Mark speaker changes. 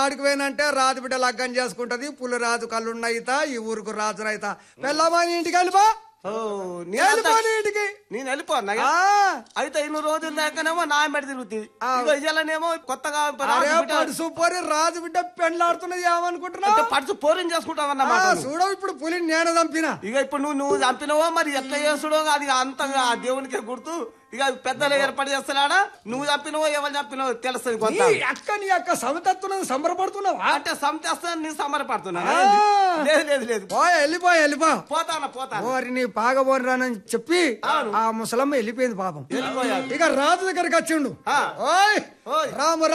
Speaker 1: ఆడికి పోయినంటే రాజు బిడ్డ లగ్గం చేసుకుంటది పులి రాజు కళ్ళున్నయిత ఈ ఊరుకు రాజు రైత పెళ్ళమని ఇంటికి వెళ్ళిపో
Speaker 2: ఓ, నీ
Speaker 1: వెళ్ళిపో
Speaker 2: అంత-
Speaker 1: నీ ఇంటికి
Speaker 2: నేను వెళ్ళిపోన్నా
Speaker 1: ఆ,
Speaker 2: అయితే ఇన్ని రోజుల దాకానేమో నా మెడ తిరుగుతుంది
Speaker 1: ఆ.
Speaker 2: ఇగో ఇయ్యాలనేమో కొత్తగా
Speaker 1: అరే
Speaker 2: రాజు బిడ్డ-
Speaker 1: పడుసు పోరి రాజు బిడ్డ పెళ్ళాడుతున్నది
Speaker 2: అంటే
Speaker 1: ఏమనుకుంటున్నావు
Speaker 2: పడుచు పోరిని
Speaker 1: ఆ,
Speaker 2: చేసుకుంటావన్నమాట నువ్వు.
Speaker 1: చూడవు ఇప్పుడు పులిని నేను చంపిన
Speaker 2: ఇక ఇప్పుడు నువ్వు నువ్వు చంపినవో మరి ఎట్లా చేసుడో అది అంతగా ఆ దేవునికి గుర్తు ఇక పెద్దలు ఏర్పాటు చేస్తున్నాడా నువ్వు చంపినవో ఎవరు చంపినవో తెలుస్తుంది కొంత
Speaker 1: నీ అక్క నీ అక్క సమతత్తున్నది సంబరపడుతున్నావా
Speaker 2: అంటే సంతేస్తాను నీ సమరపడుతున్నా
Speaker 1: ఆ.
Speaker 2: లేదు లేదు లేదు
Speaker 1: పోయ్ వెళ్ళిపో వెళ్ళిపో
Speaker 2: పోతానా పోతాను
Speaker 1: ఓరి నీ పాగబోని రానని చెప్పి ఆ ముసలమ్మ వెళ్ళిపోయింది పాపం
Speaker 2: వెళ్ళిపోయాడు
Speaker 1: ఇక రాజు దగ్గరికి వచ్చిండు
Speaker 2: ఆ.
Speaker 1: ఓయ్
Speaker 2: ఓయ్.
Speaker 1: రామ